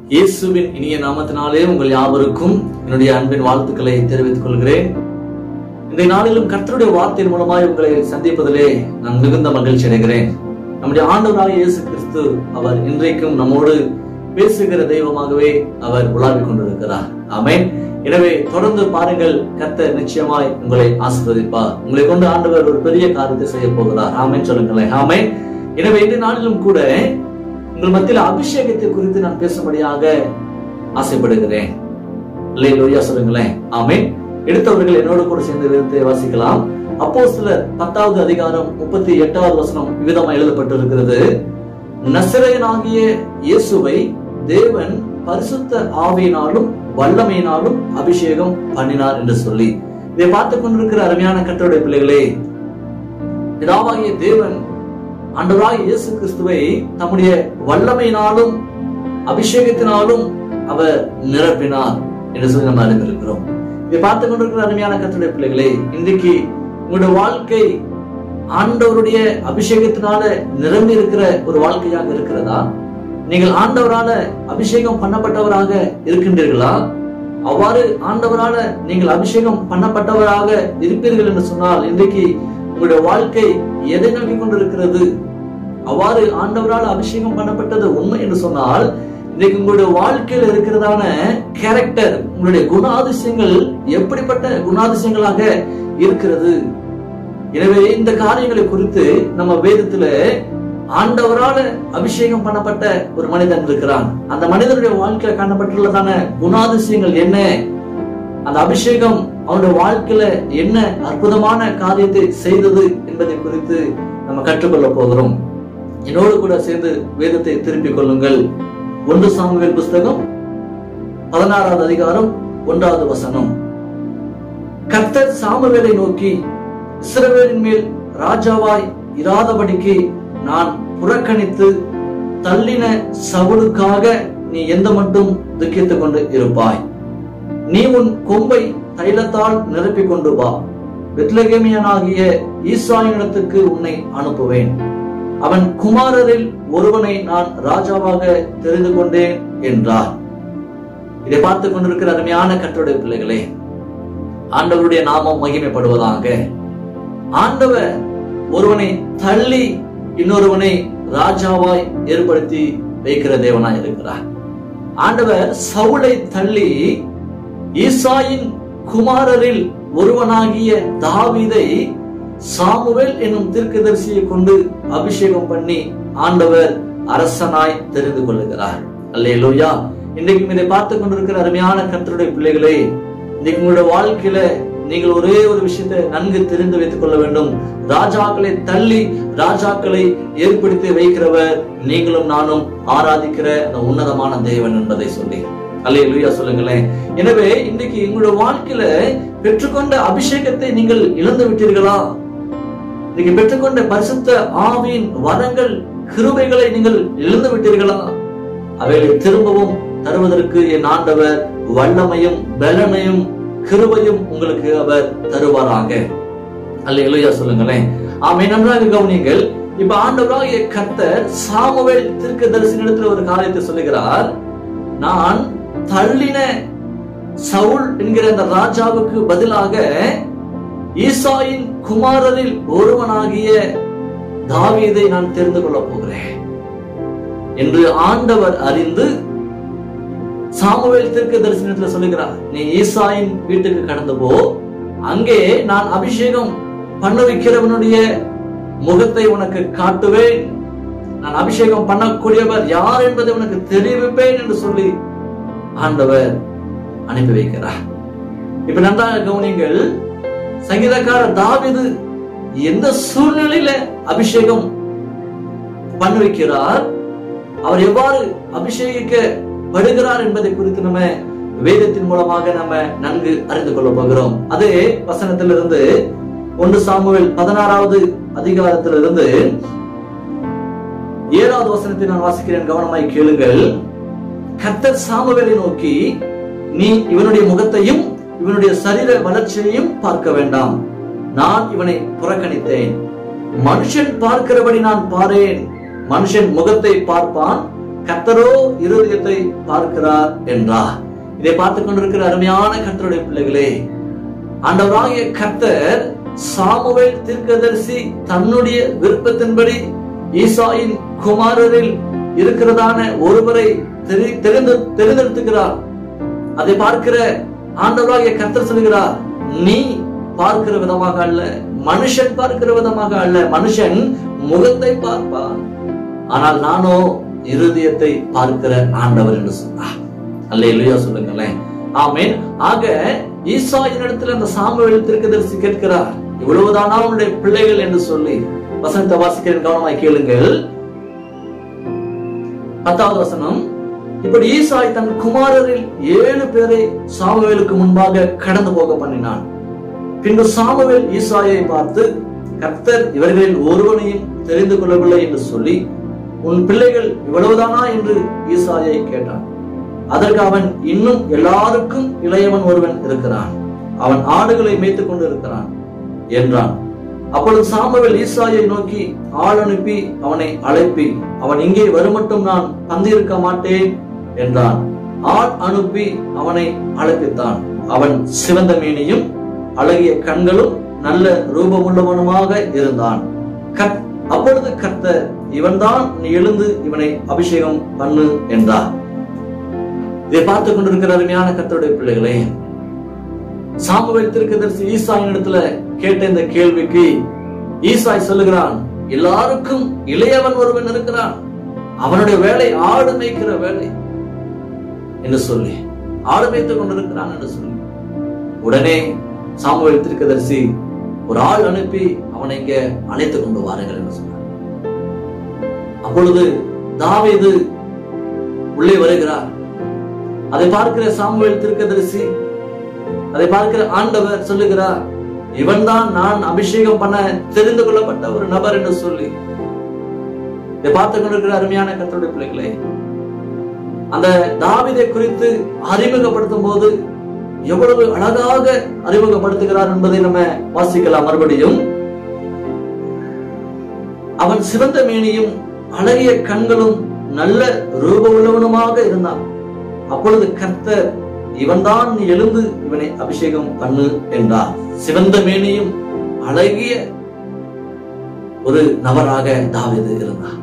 இயேசுவின் இனிய நாமத்தினாலே உங்கள் யாவருக்கும் என்னுடைய அன்பின் வாழ்த்துக்களை தெரிவித்துக் கொள்கிறேன் இந்த நாளிலும் கர்த்தருடைய வார்த்தையின் மூலமாய் உங்களை சந்திப்பதிலே நான் மிகுந்த மகிழ்ச்சி அடைகிறேன் நம்முடைய ஆண்டவராக இயேசு கிறிஸ்து அவர் இன்றைக்கும் நம்மோடு பேசுகிற தெய்வமாகவே அவர் உலாவிக் கொண்டிருக்கிறார் ஆமென் எனவே தொடர்ந்து பாருங்கள் கர்த்தர் நிச்சயமாய் உங்களை ஆசீர்வதிப்பார் உங்களை கொண்டு ஆண்டவர் ஒரு பெரிய காரியத்தை செய்ய போகிறார் ஆமென் சொல்லுங்களேன் ஆமென் எனவே இந்த நாளிலும் கூட உங்கள் மத்தியில் அபிஷேகத்தை குறித்து நான் பேசும்படியாக ஆசைப்படுகிறேன் இல்லையா சொல்லுங்களேன் ஆமென் எடுத்தவர்கள் என்னோடு கூட சேர்ந்து வேதத்தை வாசிக்கலாம் அப்போ சிலர் பத்தாவது அதிகாரம் முப்பத்தி எட்டாவது வசனம் விதமா எழுதப்பட்டிருக்கிறது நசரேயனாகிய இயேசுவை தேவன் பரிசுத்த ஆவியினாலும் வல்லமையினாலும் அபிஷேகம் பண்ணினார் என்று சொல்லி இதை பார்த்துக் கொண்டிருக்கிற அருமையான கட்டோடைய பிள்ளைகளே பிதாவாகிய தேவன் ஆண்டவராக இயேசு கிறிஸ்துவை தம்முடைய வல்லமையினாலும் அபிஷேகத்தினாலும் அவர் நிரப்பினார் என்று சொல்லி நம்ம அறிந்திருக்கிறோம் இதை பார்த்துக் கொண்டிருக்கிற அருமையான கத்துடைய பிள்ளைகளே இன்றைக்கு உங்களுடைய வாழ்க்கை ஆண்டவருடைய அபிஷேகத்தினால நிரம்பி இருக்கிற ஒரு வாழ்க்கையாக இருக்கிறதா நீங்கள் ஆண்டவரால அபிஷேகம் பண்ணப்பட்டவராக இருக்கின்றீர்களா அவ்வாறு ஆண்டவரால நீங்கள் அபிஷேகம் பண்ணப்பட்டவராக இருப்பீர்கள் என்று சொன்னால் இன்றைக்கு உங்களுடைய வாழ்க்கை எதை நோக்கி கொண்டிருக்கிறது அவ்வாறு ஆண்டவரால் அபிஷேகம் பண்ணப்பட்டது உண்மை என்று சொன்னால் இன்னைக்கு உங்களுடைய வாழ்க்கையில் இருக்கிறதான கேரக்டர் உங்களுடைய குணாதிசயங்கள் எப்படிப்பட்ட குணாதிசயங்களாக இருக்கிறது எனவே இந்த காரியங்களை குறித்து நம்ம வேதத்துல ஆண்டவரால அபிஷேகம் பண்ணப்பட்ட ஒரு மனிதன் இருக்கிறான் அந்த மனிதனுடைய வாழ்க்கையில காணப்பட்டுள்ளதான குணாதிசயங்கள் என்ன அந்த அபிஷேகம் அவனுடைய வாழ்க்கையில என்ன அற்புதமான காரியத்தை செய்தது என்பதை குறித்து நம்ம கற்றுக்கொள்ள போகிறோம் என்னோடு கூட சேர்ந்து வேதத்தை திருப்பிக் கொள்ளுங்கள் ஒன்று சாமுவேல் புஸ்தகம் பதினாறாவது அதிகாரம் ஒன்றாவது வசனம் கர்த்தர் சாமுவேலை நோக்கி இஸ்ரவேலின் மேல் ராஜாவாய் இராதபடிக்கு நான் புறக்கணித்து தள்ளின சவுலுக்காக நீ எந்த மட்டும் துக்கித்துக் கொண்டு இருப்பாய் நீ உன் கொம்பை தைலத்தால் நிரப்பிக் கொண்டு வா பெத்லகேமியனாகிய ஈசாயினிடத்துக்கு உன்னை அனுப்புவேன் அவன் குமாரரில் ஒருவனை நான் ராஜாவாக தெரிந்து கொண்டேன் என்றார் இதை பார்த்துக் கொண்டிருக்கிற அருமையான கட்டுரை பிள்ளைகளே ஆண்டவருடைய நாமம் மகிமைப்படுவதாக ஆண்டவர் ஒருவனை தள்ளி இன்னொருவனை ராஜாவாய் ஏற்படுத்தி வைக்கிற தேவனாய் இருக்கிறார் ஆண்டவர் சவுளை தள்ளி ஈசாயின் குமாரரில் ஒருவனாகிய தாவீதை சாமுவேல் என்னும் தீர்க்கதரிசியை கொண்டு அபிஷேகம் பண்ணி ஆண்டவர் அரசனாய் தெரிந்து கொள்ளுகிறார் அல்லேலூயா இன்றைக்கும் இதை பார்த்து கொண்டிருக்கிற அருமையான கர்த்தருடைய பிள்ளைகளே இன்னைக்கு உங்களுடைய வாழ்க்கையில நீங்கள் ஒரே ஒரு விஷயத்தை நன்கு தெரிந்து வைத்துக் கொள்ள வேண்டும் ராஜாக்களை தள்ளி ராஜாக்களை ஏற்படுத்தி வைக்கிறவர் நீங்களும் நானும் ஆராதிக்கிற அந்த உன்னதமான தேவன் என்பதை சொல்லி அல்லே லூயா சொல்லுங்களேன் எனவே இன்னைக்கு உங்களுடைய வாழ்க்கையில பெற்றுக்கொண்ட அபிஷேகத்தை நீங்கள் இழந்து விட்டீர்களா நீங்க பெற்றுக்கொண்ட பரிசுத்த ஆவியின் வரங்கள் கிருபைகளை நீங்கள் இழந்து விட்டீர்களா அவைகளை திரும்பவும் தருவதற்கு என் ஆண்டவர் வல்லமையும் பலனையும் கிருபையும் உங்களுக்கு அவர் தருவாராக அல்ல எழுயா சொல்லுங்களேன் ஆமை நன்றாக கவனிங்கள் இப்ப ஆண்டவராக கர்த்தர் சாமுவேல் தீர்க்க தரிசனத்துல ஒரு காரியத்தை சொல்லுகிறார் நான் தள்ளின சவுல் என்கிற அந்த ராஜாவுக்கு பதிலாக ஈசாயின் குமாரரில் ஒருவனாகிய தாவீதை நான் தெரிந்து கொள்ளப் போகிறேன் என்று ஆண்டவர் அறிந்து சாமுவேல் தீர்க்க தரிசனத்துல சொல்லுகிறார் நீ ஈசாயின் வீட்டுக்கு கடந்து போ அங்கே நான் அபிஷேகம் பண்ண வைக்கிறவனுடைய முகத்தை உனக்கு காட்டுவேன் நான் அபிஷேகம் பண்ணக்கூடியவர் யார் என்பதை உனக்கு தெரிவிப்பேன் என்று சொல்லி ஆண்டவர் அனுப்பி வைக்கிறார் இப்ப நன்றாக கவனிங்கள் சங்கீதக்கார தாவிது எந்த சூழ்நிலையில அபிஷேகம் பண்ண வைக்கிறார் அவர் எவ்வாறு அபிஷேகிக்கப்படுகிறார் என்பதை குறித்து நம்ம வேதத்தின் மூலமாக நம்ம நன்கு அறிந்து கொள்ள போகிறோம் அதே வசனத்திலிருந்து ஒன்று சாமுவேல் பதினாறாவது அதிகாரத்திலிருந்து ஏழாவது வசனத்தை நான் வாசிக்கிறேன் கவனமாய் கேளுங்கள் கர்த்தர் சாமுவேலை நோக்கி நீ இவனுடைய முகத்தையும் இவனுடைய சரீர வளர்ச்சியையும் பார்க்க வேண்டாம் நான் இவனை புறக்கணித்தேன் மனுஷன் பார்க்கிறபடி நான் பாரேன் மனுஷன் முகத்தை பார்ப்பான் கர்த்தரோ இருதயத்தை பார்க்கிறார் என்றார் இதை பார்த்து கொண்டிருக்கிற அருமையான கர்த்தருடைய பிள்ளைகளே ஆண்டவராகிய கர்த்தர் சாமுவேல் தீர்க்கதரிசி தன்னுடைய விருப்பத்தின்படி ஈசாயின் குமாரரில் இருக்கிறதான ஒருவரை தெரி- தெரிந்து தெரிந்தெடுத்துக்கிறார் அதை பார்க்கிற ஆண்டவராகிய கர்த்தர் சொல்கிறார் நீ பார்க்கிற விதமாக அல்ல மனுஷன் பார்க்கிற விதமாக அல்ல மனுஷன் முகத்தை பார்ப்பான் ஆனால் நானோ இருதயத்தை பார்க்கிற ஆண்டவர் என்று சொன்னார் அல்ல இல்லையா சொல்லுங்களேன் ஆமென் ஆக ஈசாயின் இடத்துல அந்த சாமுவேல் தீர்க்கதரிசி கேட்கிறார் இவ்வளவுதானா உன்னுடைய பிள்ளைகள் என்று சொல்லி வசனத்தை வாசிக்கிறேன் கவனமாய் கேளுங்கள் பத்தாவது வசனம் இப்படி ஈசாய் தன் குமாரரில் ஏழு பேரை சாமுவேலுக்கு முன்பாக கடந்து போக பண்ணினான் பின்பு சாமுவேல் ஈசாயை பார்த்து கர்த்தர் இவர்களில் ஒருவனையும் தெரிந்து கொள்ளவில்லை என்று சொல்லி உன் பிள்ளைகள் இவ்வளவுதானா என்று ஈசாயை கேட்டான் அதற்கு அவன் இன்னும் எல்லாருக்கும் இளையவன் ஒருவன் இருக்கிறான் அவன் ஆடுகளை மேய்த்துக் கொண்டு இருக்கிறான் என்றான் அப்பொழுது சாமுவேல் ஈசாயை நோக்கி ஆள் அனுப்பி அவனை அழைப்பி அவன் இங்கே வருமட்டும் நான் பந்திருக்க மாட்டேன் என்றான் ஆள் அனுப்பி அவனை அழைப்பித்தான் அவன் சிவந்த மேனியும் அழகிய கண்களும் நல்ல ரூபமுள்ளவனுமாக இருந்தான் கத்- அப்பொழுது கர்த்தர் இவன்தான் நீ எழுந்து இவனை அபிஷேகம் பண்ணு என்றார் இதை பார்த்துக் கொண்டிருக்கிற அருமையான கர்த்தருடைய பிள்ளைகளே சாமுவேல் தீர்க்கதரிசி ஈசாயின் இடத்துல கேட்ட இந்த கேள்விக்கு ஈசாய் சொல்லுகிறான் எல்லாருக்கும் இளையவன் ஒருவன் இருக்கிறான் அவனுடைய வேலை ஆடு மேய்க்கிற வேலை என்று சொல்லி ஆடு மேய்த்துக் கொண்டிருக்கிறான் என்று சொல்லி உடனே சாமுவேல் தீர்க்கதரிசி ஒரு ஆள் அனுப்பி அவனை இங்க அழைத்துக் கொண்டு வாருங்கள் என்று சொன்னார் அப்பொழுது தாவீது உள்ளே வருகிறார் அதை பார்க்கிற சாமுவேல் தீர்க்கதரிசி அதை பார்க்கிற ஆண்டவர் சொல்லுகிறார் இவன்தான் நான் அபிஷேகம் பண்ண தெரிந்து கொள்ளப்பட்ட ஒரு நபர் என்று சொல்லி இதை பார்த்து கொண்டிருக்கிற அருமையான கத்தருடைய பிள்ளைகளே அந்த தாவிதை குறித்து அறிமுகப்படுத்தும் போது எவ்வளவு அழகாக அறிமுகப்படுத்துகிறார் என்பதை நம்ம வாசிக்கலாம் மறுபடியும் அவன் சிவந்த மேனியும் அழகிய கண்களும் நல்ல ரூப உள்ளவனுமாக இருந்தான் அப்பொழுது கர்த்தர் இவன்தான் நீ எழுந்து இவனை அபிஷேகம் பண்ணு என்றார் சிவந்த மேனியும் அழகிய ஒரு நபராக தாவீது இருந்தார்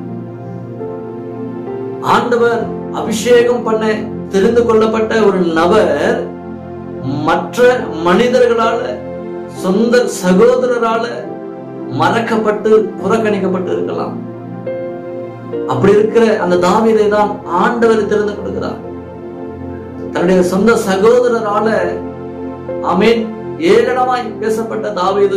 ஆண்டவர் அபிஷேகம் பண்ண தெரிந்து கொள்ளப்பட்ட ஒரு நபர் மற்ற மனிதர்களால சொந்த சகோதரரால மறக்கப்பட்டு புறக்கணிக்கப்பட்டு இருக்கலாம் அப்படி இருக்கிற அந்த தாவீதை தான் ஆண்டவர் தெரிந்து கொடுக்கிறார் தன்னுடைய சொந்த சகோதரரால அமேன் ஏளனமாய் பேசப்பட்ட தாவீது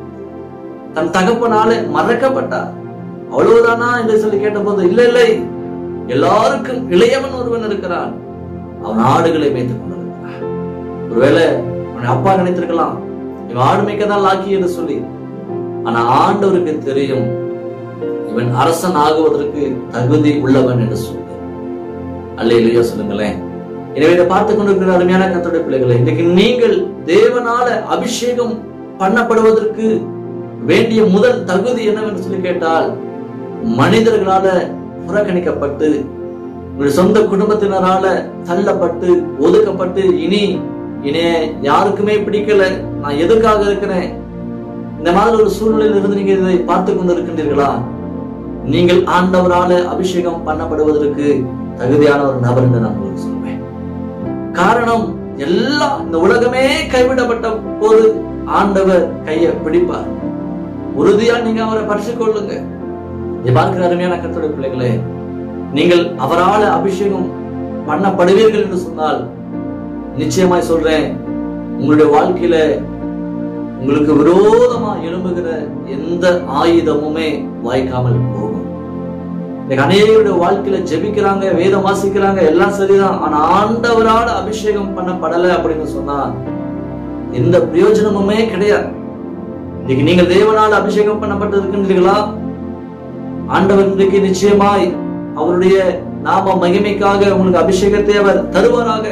தன் தகப்பனால மறக்கப்பட்டார் அவ்வளவுதானா என்று சொல்லி கேட்டபோது இல்லை இல்லை எல்லாருக்கும் இளையவன் ஒருவன் இருக்கிறான் அவன் ஆடுகளை மேய்த்துக் கொண்டிருக்கிறான் ஒருவேளை அவன் அப்பா நினைத்திருக்கலாம் இவன் ஆடு மேய்க்கதான் லாக்கி என்று சொல்லி ஆனா ஆண்டவருக்கு தெரியும் இவன் அரசன் ஆகுவதற்கு தகுதி உள்ளவன் என்று சொல்லி அல்ல இல்லையோ சொல்லுங்களேன் எனவே இதை பார்த்துக் கொண்டிருக்கிற அருமையான கத்தோடைய பிள்ளைகளை இன்னைக்கு நீங்கள் தேவனால அபிஷேகம் பண்ணப்படுவதற்கு வேண்டிய முதல் தகுதி என்னவென்று சொல்லி கேட்டால் மனிதர்களால புறக்கணிக்கப்பட்டு உங்களுடைய சொந்த குடும்பத்தினரால தள்ளப்பட்டு ஒதுக்கப்பட்டு இனி இனே யாருக்குமே பிடிக்கல நான் எதுக்காக இருக்கிறேன் இந்த மாதிரி ஒரு சூழ்நிலையில் இருந்து நீங்க இதை பார்த்து கொண்டு இருக்கின்றீர்களா நீங்கள் ஆண்டவரால அபிஷேகம் பண்ணப்படுவதற்கு தகுதியான ஒரு நபர் என்று நான் உங்களுக்கு சொல்வேன் காரணம் எல்லாம் இந்த உலகமே கைவிடப்பட்ட போது ஆண்டவர் கையை பிடிப்பார் உறுதியா நீங்க அவரை பறிச்சு கொள்ளுங்க இதை பார்க்கிற அருமையான கத்தோடைய பிள்ளைகளே நீங்கள் அவரால அபிஷேகம் பண்ணப்படுவீர்கள் என்று சொன்னால் நிச்சயமாய் சொல்றேன் உங்களுடைய வாழ்க்கையில உங்களுக்கு விரோதமா எழும்புகிற எந்த ஆயுதமுமே வாய்க்காமல் போகும் இன்னைக்கு அநேகருடைய வாழ்க்கையில ஜெபிக்கிறாங்க வேதம் வாசிக்கிறாங்க எல்லாம் சரிதான் ஆனா ஆண்டவரால அபிஷேகம் பண்ணப்படல அப்படின்னு சொன்னா எந்த பிரயோஜனமுமே கிடையாது இன்னைக்கு நீங்கள் தேவனால் அபிஷேகம் பண்ணப்பட்டு இருக்கின்றீர்களா ஆண்டவர் இன்றைக்கு நிச்சயமாய் அவருடைய நாம மகிமைக்காக உங்களுக்கு அபிஷேகத்தை அவர் தருவாராக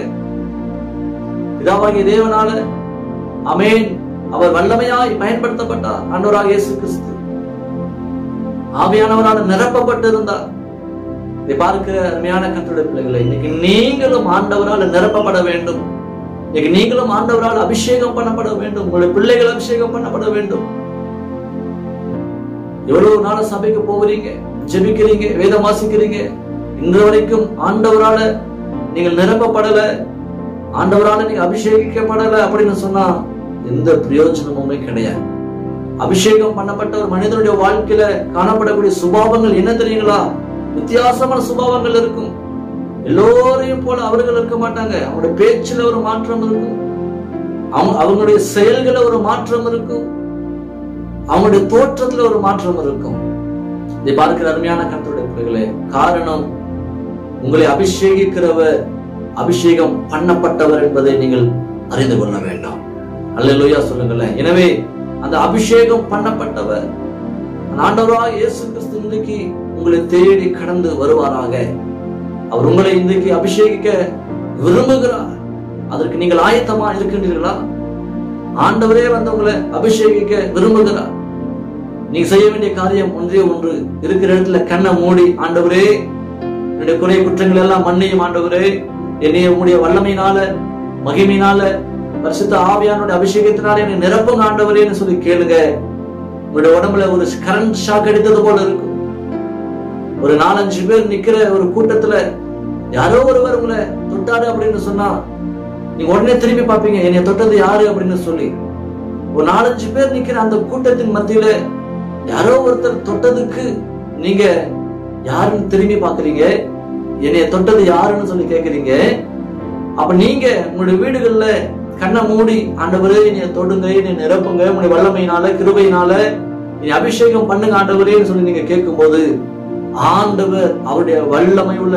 பிதாவாகிய தேவனால அமேன் அவர் வல்லமையாய் பயன்படுத்தப்பட்டார் ஆண்டவராக இயேசு கிறிஸ்து ஆவியானவரால் நிரப்பப்பட்டிருந்தார் இதை பார்க்கிற அருமையான கத்தருடைய பிள்ளைகளை இன்னைக்கு நீங்களும் ஆண்டவரால் நிரப்பப்பட வேண்டும் இன்னைக்கு நீங்களும் ஆண்டவரால் அபிஷேகம் பண்ணப்பட வேண்டும் உங்களுடைய பிள்ளைகள் அபிஷேகம் பண்ணப்பட வேண்டும் எவ்வளவு நாள் சபைக்கு போகிறீங்க ஜெபிக்கிறீங்க வேதம் வாசிக்கிறீங்க இன்று வரைக்கும் ஆண்டவரால நீங்கள் நிரப்பப்படல ஆண்டவரால நீங்க அபிஷேகிக்கப்படல அப்படின்னு சொன்னா எந்த பிரயோஜனமுமே கிடையாது அபிஷேகம் பண்ணப்பட்ட ஒரு மனிதனுடைய வாழ்க்கையில காணப்படக்கூடிய சுபாவங்கள் என்ன தெரியுங்களா வித்தியாசமான சுபாவங்கள் இருக்கும் எல்லோரையும் போல அவர்கள் இருக்க மாட்டாங்க அவங்களுடைய பேச்சுல ஒரு மாற்றம் இருக்கும் அவங்க அவங்களுடைய செயல்கள ஒரு மாற்றம் இருக்கும் அவங்களுடைய தோற்றத்துல ஒரு மாற்றம் இருக்கும் இதை பார்க்கிற அருமையான கருத்துடைய பிள்ளைகளே காரணம் உங்களை அபிஷேகிக்கிறவர் அபிஷேகம் பண்ணப்பட்டவர் என்பதை நீங்கள் அறிந்து கொள்ள வேண்டாம் அல்லேலூயா சொல்லுங்களேன் எனவே அந்த அபிஷேகம் பண்ணப்பட்டவர் அந்த ஆண்டவராக இயேசு கிறிஸ்து இன்றைக்கு உங்களை தேடி கடந்து வருவாராக அவர் உங்களை இன்றைக்கு அபிஷேகிக்க விரும்புகிறார் அதற்கு நீங்கள் ஆயத்தமா இருக்கின்றீர்களா ஆண்டவரே வந்து உங்களை அபிஷேகிக்க விரும்புகிறார் நீங்க செய்ய வேண்டிய காரியம் ஒன்றே ஒன்று இருக்கிற இடத்துல கண்ணை மூடி ஆண்டவரே என்னுடைய குறை குற்றங்கள் எல்லாம் மன்னியும் ஆண்டவரே என்னைய உங்களுடைய வல்லமையினால மகிமையினால பரிசுத்த ஆவியானுடைய அபிஷேகத்தினால என்னை நிரப்புங்க ஆண்டவரேன்னு சொல்லி கேளுங்க உங்களுடைய உடம்புல ஒரு கரண்ட் ஷாக் அடித்தது போல இருக்கும் ஒரு நாலஞ்சு பேர் நிக்கிற ஒரு கூட்டத்துல யாரோ ஒருவர் உங்களை தொட்டாரு அப்படின்னு சொன்னா நீங்க உடனே திரும்பி பார்ப்பீங்க என்னை தொட்டது யாரு அப்படின்னு சொல்லி ஒரு நாலஞ்சு பேர் நிக்கிற அந்த கூட்டத்தின் மத்தியில யாரோ ஒருத்தர் தொட்டதுக்கு நீங்க யாருன்னு திரும்பி பாக்குறீங்க என்னைய தொட்டது யாருன்னு சொல்லி கேக்குறீங்க அப்ப நீங்க உங்களுடைய வீடுகள்ல கண்ணை மூடி ஆண்டவரே என்னைய தொடுங்க என்னை நிரப்புங்க உங்களுடைய வல்லமையினால கிருபையினால என்னை அபிஷேகம் பண்ணுங்க ஆண்டவரேன்னு சொல்லி நீங்க கேட்கும்போது ஆண்டவர் அவருடைய வல்லமை உள்ள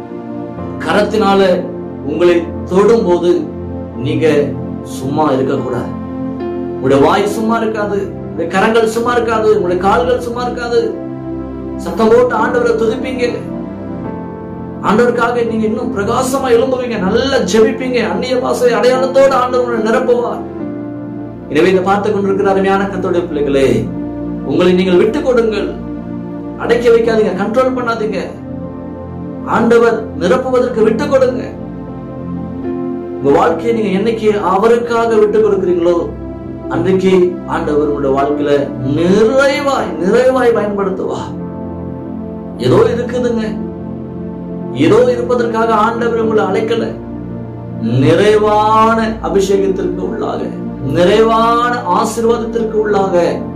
கரத்தினால உங்களை தொடும்போது நீங்க சும்மா இருக்கக்கூடாது உங்களுடைய வாய் சும்மா இருக்காது உங்களுடைய கரங்கள் சும்மா இருக்காது உங்களுடைய கால்கள் சும்மா இருக்காது சத்தம் போட்டு ஆண்டவரை துதிப்பீங்க ஆண்டவருக்காக நீங்க இன்னும் பிரகாசமா எழும்புவீங்க நல்லா ஜெபிப்பீங்க அந்நிய பாசை அடையாளத்தோட ஆண்டவரை நிரப்புவார் எனவே இதை பார்த்து கொண்டிருக்கிற அருமையான கத்தோடைய பிள்ளைகளே உங்களை நீங்கள் விட்டு கொடுங்கள் அடக்கி வைக்காதீங்க கண்ட்ரோல் பண்ணாதீங்க ஆண்டவர் நிரப்புவதற்கு விட்டு கொடுங்க உங்க வாழ்க்கையை நீங்க என்னைக்கு அவருக்காக விட்டு கொடுக்கிறீங்களோ அன்றைக்கு ஆண்டவர் உங்களுடைய வாழ்க்கையில நிறைவாய் நிறைவாய் பயன்படுத்துவா ஏதோ இருக்குதுங்க ஏதோ இருப்பதற்காக ஆண்டவர் உங்களை அழைக்கல நிறைவான அபிஷேகத்திற்கு உள்ளாக நிறைவான ஆசீர்வாதத்திற்கு உள்ளாக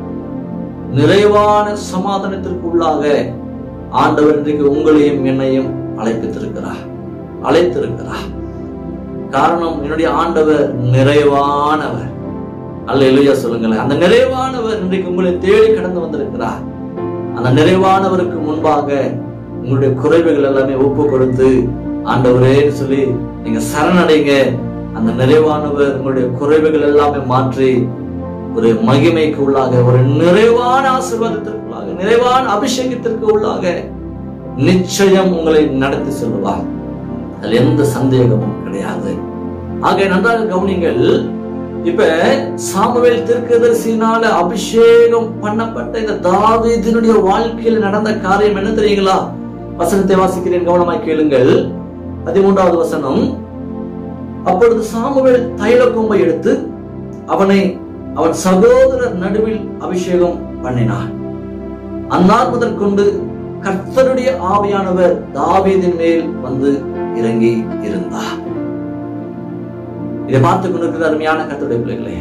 நிறைவான சமாதானத்திற்கு உள்ளாக ஆண்டவர் இன்றைக்கு உங்களையும் என்னையும் அழைப்பித்திருக்கிறார் அழைத்திருக்கிறார் காரணம் என்னுடைய ஆண்டவர் நிறைவானவர் அல்ல எழுதியா சொல்லுங்களேன் அந்த நிறைவானவர் இன்றைக்கு உங்களை தேடி கடந்து வந்திருக்கிறார் அந்த நிறைவானவருக்கு முன்பாக உங்களுடைய குறைவுகள் எல்லாமே ஒப்பு கொடுத்து ஆண்டவரேன்னு சொல்லி நீங்க சரணடைங்க அந்த நிறைவானவர் உங்களுடைய குறைவுகள் எல்லாமே மாற்றி ஒரு மகிமைக்கு உள்ளாக ஒரு நிறைவான ஆசீர்வாதத்திற்கு உள்ளாக நிறைவான அபிஷேகத்திற்கு உள்ளாக நிச்சயம் உங்களை நடத்தி செல்வார் அதில் எந்த சந்தேகமும் கிடையாது ஆக நன்றாக கவனிங்கள் இப்ப சாமுவேல் தீர்க்கதரிசினால அபிஷேகம் பண்ணப்பட்ட இந்த தாவீதினுடைய வாழ்க்கையில் நடந்த காரியம் என்ன தெரியுங்களா வசனத்தை வாசிக்கிறேன் கவனமாய் கேளுங்கள் பதிமூன்றாவது வசனம் அப்பொழுது சாமுவேல் தைல கொம்பை எடுத்து அவனை அவன் சகோதரர் நடுவில் அபிஷேகம் பண்ணினான் அந்நாள் முதற்கொண்டு கர்த்தருடைய ஆவியானவர் தாவீதின் மேல் வந்து இறங்கி இருந்தார் இதை பார்த்து கொண்டிருக்கிற அருமையான கர்த்தருடைய பிள்ளைகளே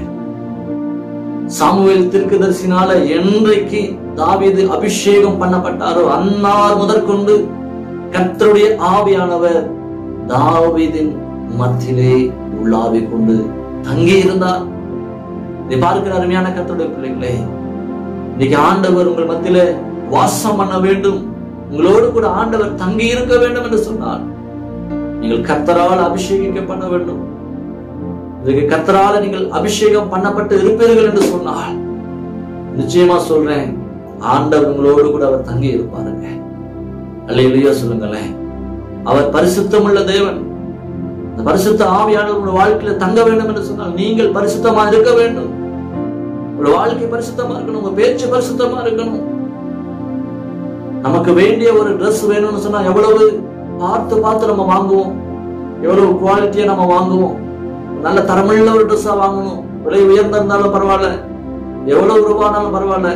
சாமுவேல் தீர்க்கதரிசினால என்றைக்கு தாவீது அபிஷேகம் பண்ணப்பட்டாரோ அந்நாள் முதற்கொண்டு கர்த்தருடைய ஆவியானவர் தாவீதின் மத்தியிலே உள்ளாவிக் கொண்டு தங்கி இருந்தார் இதை பார்க்கிற அருமையான கர்த்தருடைய பிள்ளைகளே இன்னைக்கு ஆண்டவர் உங்கள் மத்தியில வாசம் பண்ண வேண்டும் உங்களோடு கூட ஆண்டவர் தங்கி இருக்க வேண்டும் என்று சொன்னார் நீங்கள் கர்த்தரால் அபிஷேகிக்கப்பட வேண்டும் இதுக்கு கர்த்தரால நீங்கள் அபிஷேகம் பண்ணப்பட்டு இருப்பீர்கள் என்று சொன்னால் நிச்சயமா சொல்றேன் ஆண்டவர் உங்களோடு கூட அவர் தங்கி இருப்பாருங்க அல்லையிலேயோ சொல்லுங்களேன் அவர் பரிசுத்தமுள்ள தேவன் அந்த பரிசுத்த ஆவியானவர் உங்கள் வாழ்க்கையில தங்க வேண்டும் என்று சொன்னால் நீங்கள் பரிசுத்தமா இருக்க வேண்டும் உங்கள் வாழ்க்கை பரிசுத்தமா இருக்கணும் உங்க பேச்சு பரிசுத்தமா இருக்கணும் நமக்கு வேண்டிய ஒரு Dress வேணும்னு சொன்னா எவ்வளவு பார்த்து பார்த்து நம்ம வாங்குவோம் எவ்வளவு குவாலிட்டியா நம்ம வாங்குவோம் நல்ல தரமுள்ள ஒரு ட்ரெஸ்ஸா வாங்கணும் விலை உயர்ந்திருந்தாலும் பரவாயில்ல எவ்வளவு ரூபானாலும் பரவாயில்ல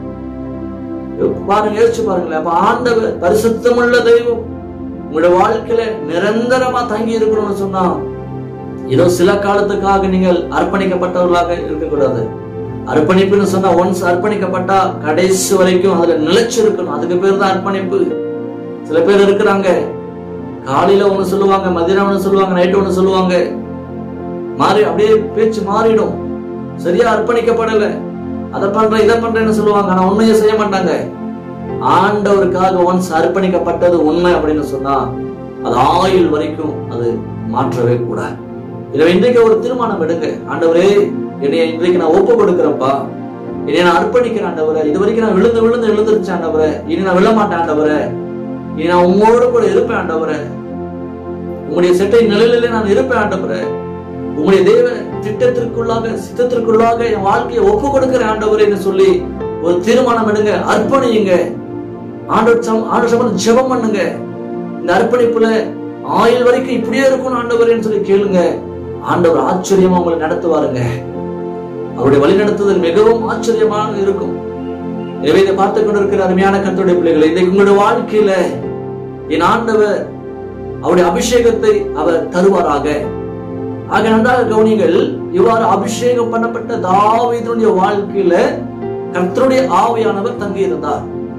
பாருங்க யோசிச்சு பாருங்களேன் அப்ப ஆண்டவர் பரிசுத்தமுள்ள தெய்வம் உங்களுடைய வாழ்க்கையில நிரந்தரமா தங்கி இருக்கணும்னு சொன்னா ஏதோ சில காலத்துக்காக நீங்கள் அர்ப்பணிக்கப்பட்டவர்களாக இருக்கக்கூடாது அர்ப்பணிப்புன்னு சொன்னா ஒன்ஸ் அர்ப்பணிக்கப்பட்டா கடைசி வரைக்கும் அதுல நிலைச்சு இருக்கணும் அதுக்கு பேர் தான் அர்ப்பணிப்பு சில பேர் இருக்கிறாங்க காலையில ஒண்ணு சொல்லுவாங்க மதியம் ஒண்ணு சொல்லுவாங்க நைட்டு ஒண்ணு சொல்லுவாங்க மாறி அப்படியே பேச்சு மாறிடும் சரியா அர்ப்பணிக்கப்படல அதை பண்றேன் இதை பண்றேன்னு சொல்லுவாங்க ஆனா உண்மையை செய்ய மாட்டாங்க ஆண்டவருக்காக ஒன்ஸ் அர்ப்பணிக்கப்பட்டது உண்மை அப்படின்னு சொன்னா அது ஆயுள் வரைக்கும் அது மாற்றவே கூடாது எனவே இன்றைக்கு ஒரு தீர்மானம் எடுங்க ஆண்டவரே என்னைய இன்றைக்கு நான் ஒப்பு கொடுக்கிறேன்ப்பா என்னை நான் அர்ப்பணிக்கிறேன் ஆண்டவரே இது வரைக்கும் நான் விழுந்து விழுந்து எழுந்திருச்சு ஆண்டவரே இனி நான் விழ மாட்டேன் ஆண்டவரே இனி நான் உங்களோட கூட இருப்பேன் ஆண்டவரே உங்களுடைய செட்டை நிலையிலே நான் இருப்பேன் ஆண்டவரே உங்களுடைய தேவ திட்டத்திற்குள்ளாக சித்தத்திற்குள்ளாக என் வாழ்க்கையை ஒப்பு கொடுக்கிறேன் ஆண்டவரேன்னு சொல்லி ஒரு தீர்மானம் எடுங்க அர்ப்பணியுங்க ஆண்டவர் சம் ஆண்டவர் சம்பந்தம் ஜெபம் பண்ணுங்க இந்த அர்ப்பணிப்புல ஆயுள் வரைக்கும் இப்படியே இருக்கணும் ஆண்டவரேன்னு சொல்லி கேளுங்க ஆண்டவர் ஆச்சரியமா உங்களை நடத்துவாருங்க அவருடைய வழி நடத்துதல் மிகவும் ஆச்சரியமாக இருக்கும் எனவே இதை பார்த்து கொண்டிருக்கிற அருமையான கத்தோடைய பிள்ளைகளை இன்றைக்கு உங்களுடைய வாழ்க்கையில என் ஆண்டவர் அவருடைய அபிஷேகத்தை அவர் தருவாராக ஆக நன்றாக கவனிங்கள் இவ்வாறு அபிஷேகம் பண்ணப்பட்ட தாவீதுடைய வாழ்க்கையில கர்த்தருடைய ஆவியானவர் தங்கி இருந்தார்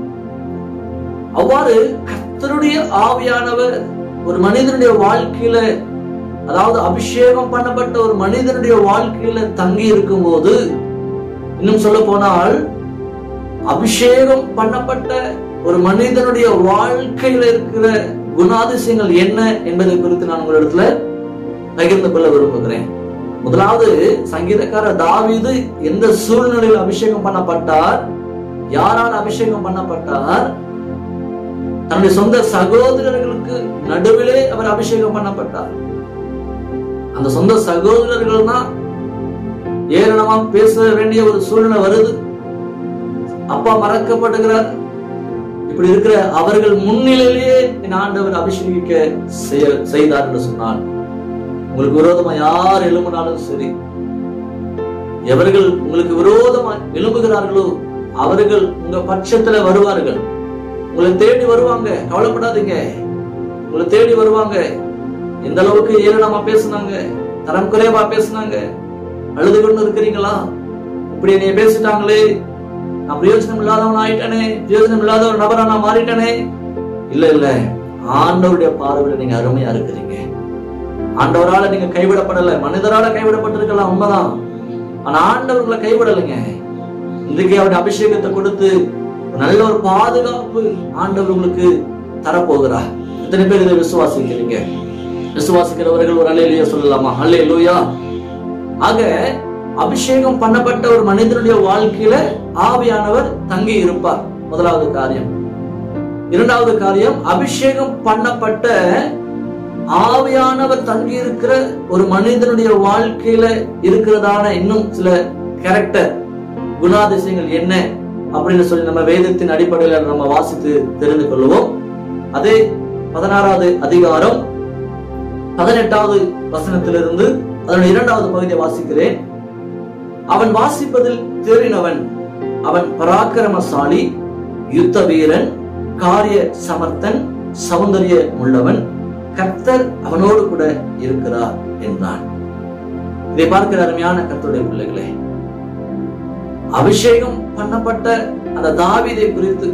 அவ்வாறு கர்த்தருடைய ஆவியானவர் ஒரு மனிதனுடைய வாழ்க்கையில அதாவது அபிஷேகம் பண்ணப்பட்ட ஒரு மனிதனுடைய வாழ்க்கையில தங்கி இருக்கும்போது இன்னும் சொல்ல போனால் அபிஷேகம் பண்ணப்பட்ட ஒரு மனிதனுடைய வாழ்க்கையில இருக்கிற குணாதிசயங்கள் என்ன என்பதை குறித்து நான் உங்களிடத்துல பகிர்ந்து கொள்ள விரும்புகிறேன் முதலாவது சங்கீதக்காரர் தாவீது எந்த சூழ்நிலையில் அபிஷேகம் பண்ணப்பட்டார் யாரால் அபிஷேகம் பண்ணப்பட்டார் தன்னுடைய சொந்த சகோதரர்களுக்கு நடுவிலே அவர் அபிஷேகம் பண்ணப்பட்டார் அந்த சொந்த சகோதரர்கள் தான் ஏளனமா பேச வேண்டிய ஒரு சூழ்நிலை வருது அப்பா மறக்கப்படுகிறார் இப்படி இருக்கிற அவர்கள் முன்னிலையிலேயே என் ஆண்டவர் அபிஷேகிக்க செய்ய- செய்தார் என்று சொன்னார் உங்களுக்கு விரோதமா யார் எழும்பினாலும் சரி எவர்கள் உங்களுக்கு விரோதமா எழும்புகிறார்களோ அவர்கள் உங்க பட்சத்துல வருவார்கள் உங்களை தேடி வருவாங்க கவலைப்படாதீங்க உங்களை தேடி வருவாங்க எந்த அளவுக்கு ஏளனமா பேசுனாங்க தரம் குறைவா பேசுனாங்க அழுது கொண்டு இருக்கிறீங்களா இப்படி என்னைய பேசிட்டாங்களே நான் பிரயோஜனம் இல்லாதவன் ஆயிட்டனே பிரயோஜனம் இல்லாத ஒரு நபரா நான் மாறிட்டனே இல்ல இல்ல ஆண்டவருடைய பார்வையில நீங்க அருமையா இருக்கிறீங்க ஆண்டவரால நீங்க கைவிடப்படல மனிதரால கைவிடப்பட்டிருக்கலாம் உண்மைதான் ஆனா ஆண்டவர்களை கைவிடலைங்க இன்றைக்கு அவருடைய அபிஷேகத்தை கொடுத்து ஒரு நல்ல ஒரு பாதுகாப்பு ஆண்டவர் உங்களுக்கு தரப்போகிறார் எத்தனை பேர் இதை விசுவாசிக்கிறீங்க விசுவாசிக்கிறவர்கள் ஒரு அலையிலேயே சொல்லலாமா அல்லையா ஆக அபிஷேகம் பண்ணப்பட்ட ஒரு மனிதனுடைய வாழ்க்கையில ஆவியானவர் தங்கி இருப்பார் முதலாவது காரியம் இரண்டாவது காரியம் அபிஷேகம் பண்ணப்பட்ட ஆவியானவர் தங்கி இருக்கிற ஒரு மனிதனுடைய வாழ்க்கையில இருக்கிறதான இன்னும் சில கேரக்டர் குணாதிசயங்கள் என்ன அப்படின்னு சொல்லி நம்ம வேதத்தின் அடிப்படையில நம்ம வாசித்து தெரிந்து கொள்வோம் அதே பதினாறாவது அதிகாரம் பதினெட்டாவது வசனத்திலிருந்து அதனுடைய இரண்டாவது பகுதியை வாசிக்கிறேன் அவன் வாசிப்பதில் தேறினவன் அவன் பராக்கிரமசாலி யுத்த வீரன் காரிய சமர்த்தன் சௌந்தரிய உள்ளவன் கர்த்தர் அவனோடு கூட இருக்கிறார் என்றான் இதை பார்க்கிற அருமையான கர்த்தருடைய பிள்ளைகளே அபிஷேகம் பண்ணப்பட்ட அந்த தாவீதை குறித்து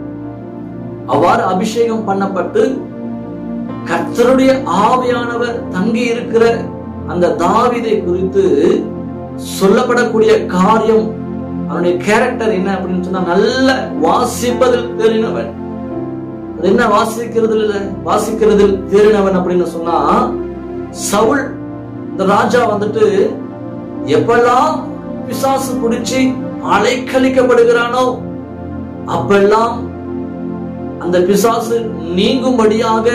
அவ்வாறு அபிஷேகம் பண்ணப்பட்டு கர்த்தருடைய ஆவியானவர் தங்கி இருக்கிற அந்த தாவீதை குறித்து சொல்லப்படக்கூடிய காரியம் அவனுடைய கேரக்டர் என்ன அப்படின்னு சொன்னா நல்ல வாசிப்பதில் தெரிந்தவன் அது என்ன வாசிக்கிறதுல வாசிக்கிறதில் தேறினவன் அப்படின்னு சொன்னா சவுல் இந்த ராஜா வந்துட்டு எப்பெல்லாம் பிசாசு பிடிச்சி அலைக்கழிக்கப்படுகிறானோ அப்பெல்லாம் அந்த பிசாசு நீங்கும்படியாக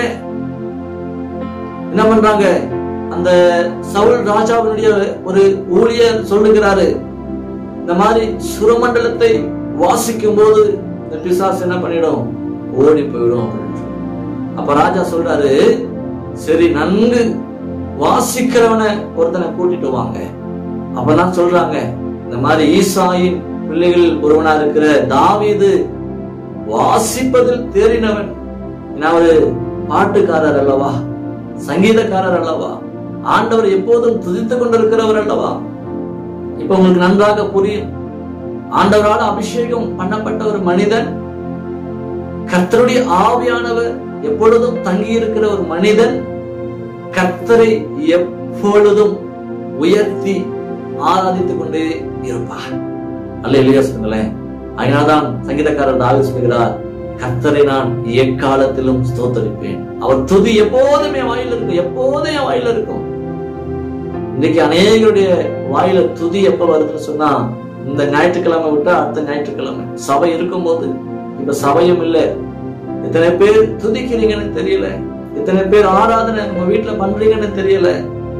என்ன பண்றாங்க அந்த சவுல் ராஜாவினுடைய ஒரு ஊழியர் சொல்லுகிறாரு இந்த மாதிரி சுரமண்டலத்தை வாசிக்கும் போது இந்த பிசாசு என்ன பண்ணிடும் ஓடி போயிடும் அப்படின்னு சொல்லி. அப்ப ராஜா சொல்றாரு சரி நன்கு வாசிக்கிறவனை ஒருத்தனை கூட்டிட்டு வாங்க அப்பதான் சொல்றாங்க இந்த மாதிரி ஈசாயின் பிள்ளைகள் ஒருவனா இருக்கிற தாவீது வாசிப்பதில் தேறினவன் ஏன்னா அவரு பாட்டுக்காரர் அல்லவா சங்கீதக்காரர் அல்லவா ஆண்டவர் எப்போதும் துதித்துக் கொண்டிருக்கிறவர் அல்லவா இப்ப உங்களுக்கு நன்றாக புரியும் ஆண்டவரால் அபிஷேகம் பண்ணப்பட்ட ஒரு மனிதன் கர்த்தருடைய ஆவியானவர் எப்பொழுதும் தங்கி இருக்கிற ஒரு மனிதன் கர்த்தரை எப்பொழுதும் உயர்த்தி ஆராதித்துக் கொண்டே இருப்பார் அல்ல இல்லையா சொல்லுங்களேன் அதனால்தான் சங்கீதக்காரர் தாவி சொல்கிறார் கர்த்தரை நான் எக்காலத்திலும் ஸ்தோத்தரிப்பேன் அவர் துதி எப்போதும் என் வாயில இருக்கும் எப்போதும் என் வாயில இருக்கும் இன்னைக்கு அநேகருடைய வாயில துதி எப்ப வருதுன்னு சொன்னா இந்த ஞாயிற்றுக்கிழமை விட்டா அடுத்த ஞாயிற்றுக்கிழமை சபை இருக்கும்போது இப்ப சபையும் இல்ல எத்தனை பேர் துதிக்கிறீங்கன்னு தெரியல எத்தனை பேர் ஆராதனை உங்க வீட்டுல பண்றீங்கன்னு தெரியல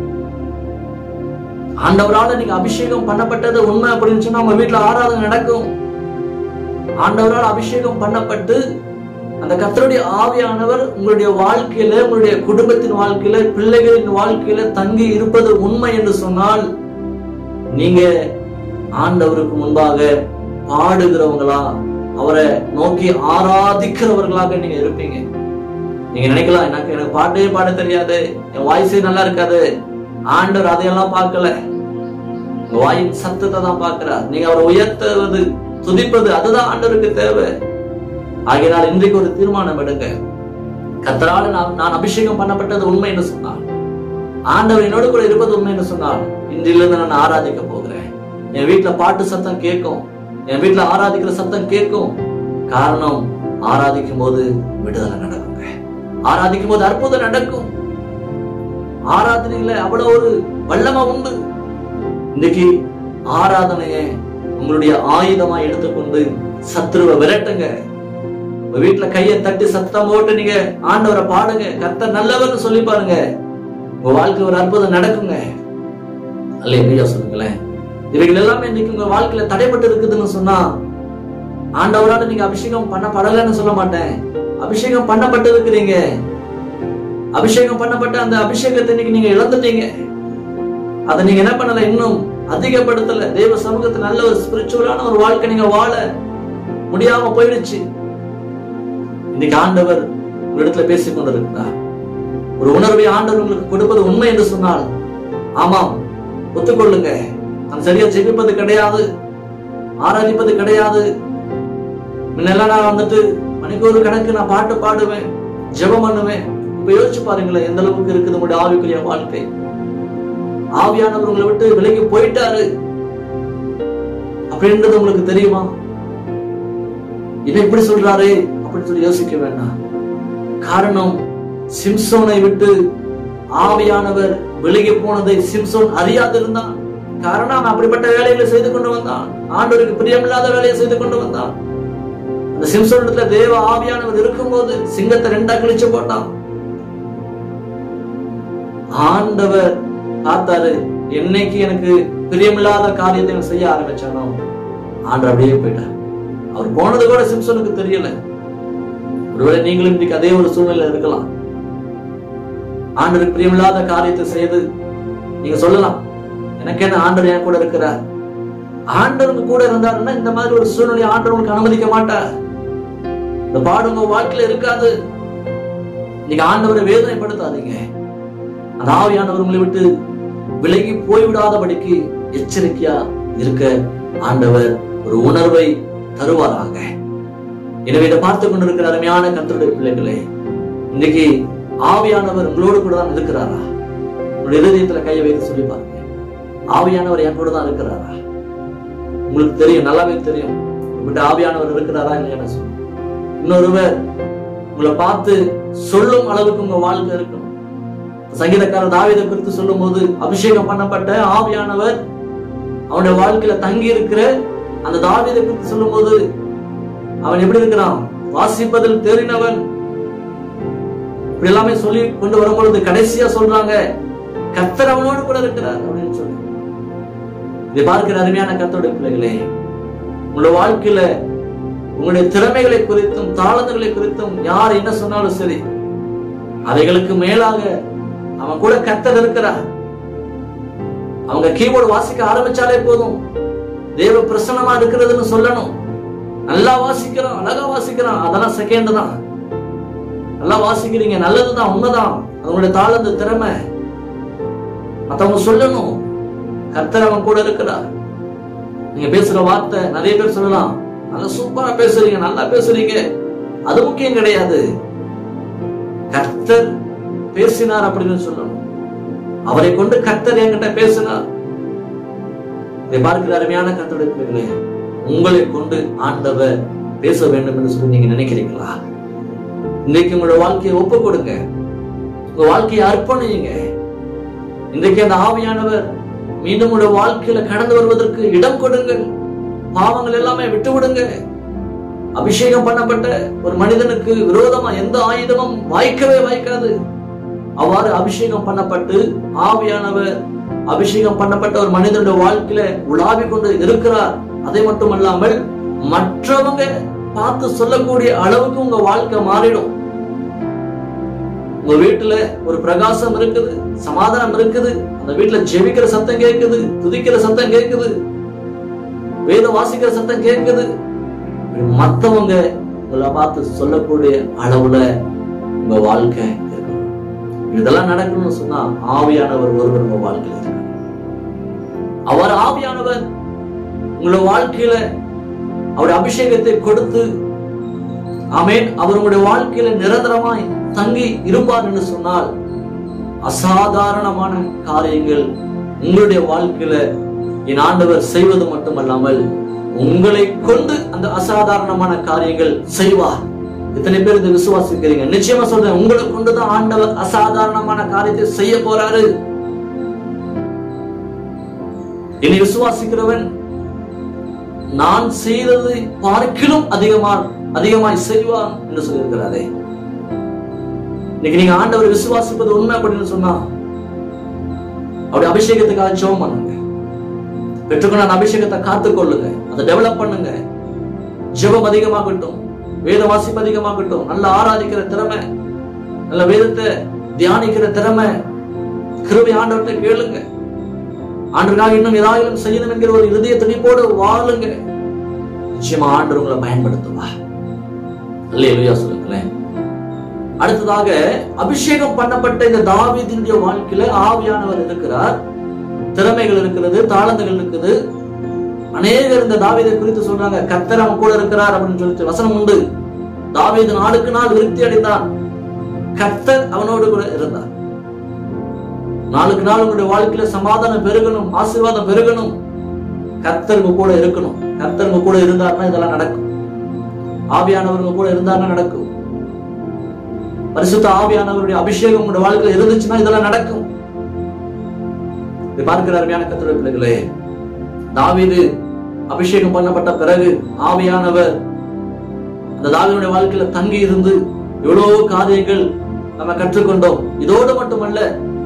ஆண்டவரால நீங்க அபிஷேகம் பண்ணப்பட்டது உண்மை அப்படின்னு சொன்னா உங்க வீட்டுல ஆராதனை நடக்கும் ஆண்டவரால் அபிஷேகம் பண்ணப்பட்டு அந்த கர்த்தருடைய ஆவியானவர் உங்களுடைய வாழ்க்கையில உங்களுடைய குடும்பத்தின் வாழ்க்கையில பிள்ளைகளின் வாழ்க்கையில தங்கி இருப்பது உண்மை என்று சொன்னால் நீங்க ஆண்டவருக்கு முன்பாக பாடுகிறவங்களா அவரை நோக்கி ஆராதிக்கிறவர்களாக நீங்க இருப்பீங்க நீங்க நினைக்கலாம் எனக்கு எனக்கு பாட்டே பாட தெரியாது என் வாய்ஸே நல்லா இருக்காது ஆண்டவர் அதையெல்லாம் பார்க்கல உங்க வாயின் சத்தத்தை தான் பார்க்கிறார் நீங்க அவரை உயர்த்துவது துதிப்பது அதுதான் ஆண்டவருக்கு தேவை ஆகையினால் இன்றைக்கு ஒரு தீர்மானம் எடுங்க கத்தரால நான் நான் அபிஷேகம் பண்ணப்பட்டது உண்மை என்று சொன்னார் ஆண்டவர் என்னோடு கூட இருப்பது உண்மை என்று சொன்னார் இன்றிலிருந்து நான் ஆராதிக்க போகிறேன் என் வீட்டுல பாட்டு சத்தம் கேட்கும் என் வீட்டுல ஆராதிக்கிற சத்தம் கேட்கும் காரணம் ஆராதிக்கும் போது விடுதலை நடக்குங்க ஆராதிக்கும் போது அற்புதம் நடக்கும் ஆராதனையில அவ்வளவு ஒரு வல்லமை உண்டு இன்னைக்கு ஆராதனையை உங்களுடைய ஆயுதமா எடுத்துக்கொண்டு சத்ருவை விரட்டுங்க உங்க வீட்டுல கையை தட்டி சத்தம் போட்டு நீங்க ஆண்டவரை பாடுங்க கர்த்தர் நல்லவர்னு சொல்லி பாருங்க உங்க வாழ்க்கை ஒரு அற்புதம் நடக்குங்க அல்ல எப்படியா சொல்லுங்களேன் இவைகள் எல்லாமே இன்னைக்கு உங்க வாழ்க்கையில தடைப்பட்டு இருக்குதுன்னு சொன்னா ஆண்டவரால நீங்க அபிஷேகம் பண்ணப்படலைன்னு சொல்ல மாட்டேன் அபிஷேகம் பண்ணப்பட்டு இருக்கிறீங்க அபிஷேகம் பண்ணப்பட்ட அந்த அபிஷேகத்தை இன்னைக்கு நீங்க இழந்துட்டீங்க அதை நீங்க என்ன பண்ணல இன்னும் அதிகப்படுத்தல தேவ சமூகத்துல நல்ல ஒரு ஸ்பிரிச்சுவலான ஒரு வாழ்க்கை நீங்க வாழ முடியாம போயிடுச்சு இன்னைக்கு ஆண்டவர் ஒரு இடத்துல பேசிக் கொண்டிருக்கிறார் ஒரு உணர்வை ஆண்டவர் உங்களுக்கு கொடுப்பது உண்மை என்று சொன்னால் ஆமாம் ஒத்துக்கொள்ளுங்க நான் சரியா ஜெபிப்பது கிடையாது ஆராதிப்பது கிடையாது முன்னெல்லாம் நான் வந்துட்டு மணிக்கூறு கணக்கு நான் பாட்டு பாடுவேன் ஜெபம் பண்ணுவேன் இப்ப யோசிச்சு பாருங்களேன் எந்த அளவுக்கு இருக்குது உங்களுடைய ஆவிக்குரிய வாழ்க்கை ஆவியானவர் உங்களை விட்டு விலகி போயிட்டாரு அப்படின்றது உங்களுக்கு தெரியுமா என்ன இப்படி சொல்றாரு அப்படின்னு சொல்லி யோசிக்க வேண்டாம் காரணம் சிம்சோனை விட்டு ஆவியானவர் விலகி போனதை சிம்சோன் அறியாதிருந்தான் காரணம் அவன் அப்படிப்பட்ட வேலைகளை செய்து கொண்டு வந்தான் ஆண்டவருக்கு பிரியமில்லாத வேலையை செய்து கொண்டு வந்தான் அந்த சிம்சோனிடத்துல தேவ ஆவியானவர் இருக்கும்போது சிங்கத்தை ரெண்டா கிழிச்சு போட்டான் ஆண்டவர் பார்த்தாரு என்னைக்கு எனக்கு பிரியமில்லாத காரியத்தை நான் செய்ய ஆரம்பிச்சானோ ஆண்டவர் அப்படியே போயிட்டார் அவர் போனது கூட சிம்சனுக்கு தெரியல ஒருவேளை நீங்களும் இன்னைக்கு அதே ஒரு சூழ்நிலை இருக்கலாம் ஆண்டவருக்கு பிரியமில்லாத காரியத்தை செய்து நீங்க சொல்லலாம் எனக்கு என்ன ஆண்டவர் என் கூட இருக்கிறார் ஆண்டவருக்கு கூட இருந்தாருன்னா இந்த மாதிரி ஒரு சூழ்நிலை ஆண்டவர் உங்களுக்கு அனுமதிக்க மாட்டார் இந்த பாடு உங்க வாழ்க்கையில இருக்காது நீங்க ஆண்டவரை வேதனைப்படுத்தாதீங்க அந்த ஆவியானவர் உங்களை விட்டு விலகி போய்விடாதபடிக்கு எச்சரிக்கையா இருக்க ஆண்டவர் ஒரு உணர்வை தருவாராக எனவே இதை பார்த்து கொண்டிருக்கிற அருமையான கர்த்தருடைய பிள்ளைகளே இன்னைக்கு ஆவியானவர் உங்களோடு கூட தான் இருக்கிறாரா உங்களுடைய இருதயத்துல கையை வைத்து சொல்லி பாருங்க ஆவியானவர் என் கூட தான் இருக்கிறாரா உங்களுக்கு தெரியும் நல்லாவே தெரியும் உங்கள்கிட்ட ஆவியானவர் இருக்கிறாரா இல்லையா சொல்லுங்க இன்னொருவர் உங்களை பார்த்து சொல்லும் அளவுக்கு உங்க வாழ்க்கை இருக்கணும் சங்கீதக்காரர் தாவீதை குறித்து சொல்லும் போது அபிஷேகம் பண்ணப்பட்ட ஆவியானவர் அவனுடைய வாழ்க்கையில தங்கி இருக்கிற அந்த தாவீதை குறித்து சொல்லும் போது அவன் எப்படி இருக்கிறான் வாசிப்பதில் தேறினவன் இப்படி எல்லாமே சொல்லி கொண்டு வரும்பொழுது கடைசியா சொல்றாங்க கர்த்தர் அவனோடு கூட இருக்கிறார் அப்படின்னு சொல்லி இதை பார்க்கிற அருமையான கர்த்தருடைய பிள்ளைகளே உங்களோட வாழ்க்கையில உங்களுடைய திறமைகளை குறித்தும் தாளந்துகளை குறித்தும் யார் என்ன சொன்னாலும் சரி அவைகளுக்கு மேலாக அவன் கூட கத்தர் இருக்கிறார் அவங்க கீபோர்டு வாசிக்க ஆரம்பிச்சாலே போதும் தேவ பிரசன்னமா இருக்கிறதுன்னு சொல்லணும் நல்லா வாசிக்கிறான் அழகா வாசிக்கிறான் அதெல்லாம் செகண்ட் தான் நல்லா வாசிக்கிறீங்க நல்லதுதான் உண்மைதான் அவங்களுடைய தாளந்து திறமை மத்தவங்க சொல்லணும் கர்த்தர் அவன் கூட இருக்கிறார் நீங்க பேசுற வார்த்தை நிறைய பேர் சொல்லலாம் நல்லா சூப்பரா பேசுறீங்க நல்லா பேசுறீங்க அது முக்கியம் கிடையாது கர்த்தர் பேசினார் அப்படின்னு சொல்லணும் அவரை கொண்டு கர்த்தர் என்கிட்ட பேசினார் இதை பார்க்கிற அருமையான கர்த்தருடைய பிள்ளைகளே உங்களை கொண்டு ஆண்டவர் பேச வேண்டும் என்று சொல்லி நீங்க நினைக்கிறீங்களா இன்றைக்கு உங்களோட வாழ்க்கையை ஒப்பு கொடுங்க உங்க வாழ்க்கையை அர்ப்பணியுங்க இன்றைக்கு அந்த ஆவியானவர் மீண்டும் உங்களோட வாழ்க்கையில கடந்து வருவதற்கு இடம் கொடுங்கள் பாவங்கள் எல்லாமே விட்டு விடுங்க அபிஷேகம் பண்ணப்பட்ட ஒரு மனிதனுக்கு விரோதமா எந்த ஆயுதமும் வாய்க்கவே வாய்க்காது அவ்வாறு அபிஷேகம் பண்ணப்பட்டு ஆவியானவர் அபிஷேகம் பண்ணப்பட்ட ஒரு மனிதனுடைய வாழ்க்கையில உலாவி கொண்டு இருக்கிறார் அதை மட்டுமல்லாமல் மற்றவங்க பார்த்து சொல்லக்கூடிய அளவுக்கு உங்க வாழ்க்கை மாறிடும் உங்க வீட்டுல ஒரு பிரகாசம் இருக்குது சமாதானம் இருக்குது அந்த வீட்டுல ஜெபிக்கிற சத்தம் கேட்குது துதிக்கிற சத்தம் கேட்குது வேதம் வாசிக்கிற சத்தம் கேட்குது இப்படி மத்தவங்க உங்களை பார்த்து சொல்லக்கூடிய அளவுல உங்க வாழ்க்கை இருக்கணும் இதெல்லாம் நடக்கணும்னு சொன்னா ஆவியானவர் ஒருவர் உங்க வாழ்க்கையில இருக்கணும் அவர் ஆவியானவர் உங்களோட வாழ்க்கையில அவருடைய அபிஷேகத்தை கொடுத்து ஆமென் அவர் உங்களுடைய வாழ்க்கையில நிரந்தரமாய் தங்கி இருப்பார் என்று சொன்னால் அசாதாரணமான காரியங்கள் உங்களுடைய வாழ்க்கையில என் ஆண்டவர் செய்வது மட்டுமல்லாமல் உங்களை கொண்டு அந்த அசாதாரணமான காரியங்கள் செய்வார் இத்தனை பேர் இதை விசுவாசிக்கிறீங்க நிச்சயமா சொல்றேன் உங்களை கொண்டுதான் ஆண்டவர் அசாதாரணமான காரியத்தை செய்ய போறாரு என்னை விசுவாசிக்கிறவன் நான் செய்தது பார்க்கிலும் அதிகமா அதிகமாய் செய்வான் என்று சொல்லியிருக்கிறாரே இன்னைக்கு நீங்க ஆண்டவர் விசுவாசிப்பது உண்மை அப்படின்னு சொன்னா அவருடைய அபிஷேகத்துக்காக ஜெபம் பண்ணுங்க பெற்றுக்கொண்ட அந்த அபிஷேகத்தை காத்துக்கொள்ளுங்க அதை டெவலப் பண்ணுங்க ஜெபம் அதிகமாகட்டும் வேத வாசிப்பு அதிகமாகட்டும் நல்லா ஆராதிக்கிற திறமை நல்ல வேதத்தை தியானிக்கிற திறமை கிருபை ஆண்டவர்கிட்ட கேளுங்க ஆண்டருக்காக இன்னும் ஏதாவது செய்யணும் என்கிற ஒரு இருதய துணிப்போடு வாழுங்க நிச்சயமா ஆண்டவர் உங்களை பயன்படுத்துவா அல்லேலூயா சொல்லுங்களேன் அடுத்ததாக அபிஷேகம் பண்ணப்பட்ட இந்த தாவீதினுடைய வாழ்க்கையில ஆவியானவர் இருக்கிறார் திறமைகள் இருக்கிறது தாளந்துகள் இருக்குது அநேகர் இந்த தாவீதை குறித்து சொல்றாங்க கர்த்தர் அவன் கூட இருக்கிறார் அப்படின்னு சொல்லிட்டு வசனம் உண்டு தாவீது நாளுக்கு நாள் விருத்தி அடைந்தான் கர்த்தர் அவனோடு கூட இருந்தார் நாளுக்கு நாள் உங்களுடைய வாழ்க்கையில சமாதானம் பெருகணும் ஆசீர்வாதம் பெருகணும் கர்த்தருங்க கூட இருக்கணும் கர்த்தருங்க கூட இருந்தாருன்னா இதெல்லாம் நடக்கும் ஆவியானவருங்க கூட இருந்தாருன்னா நடக்கும் பரிசுத்த ஆவியானவருடைய அபிஷேகம் உங்களுடைய வாழ்க்கையில இருந்துச்சுன்னா இதெல்லாம் நடக்கும் இதை பார்க்கிற அருமையான கர்த்தருடைய பிள்ளைகளே தாவீது அபிஷேகம் பண்ணப்பட்ட பிறகு ஆவியானவர் அந்த தாவீதுடைய வாழ்க்கையில தங்கி இருந்து எவ்வளவு காரியங்கள் நம்ம கற்றுக்கொண்டோம் இதோடு மட்டுமல்ல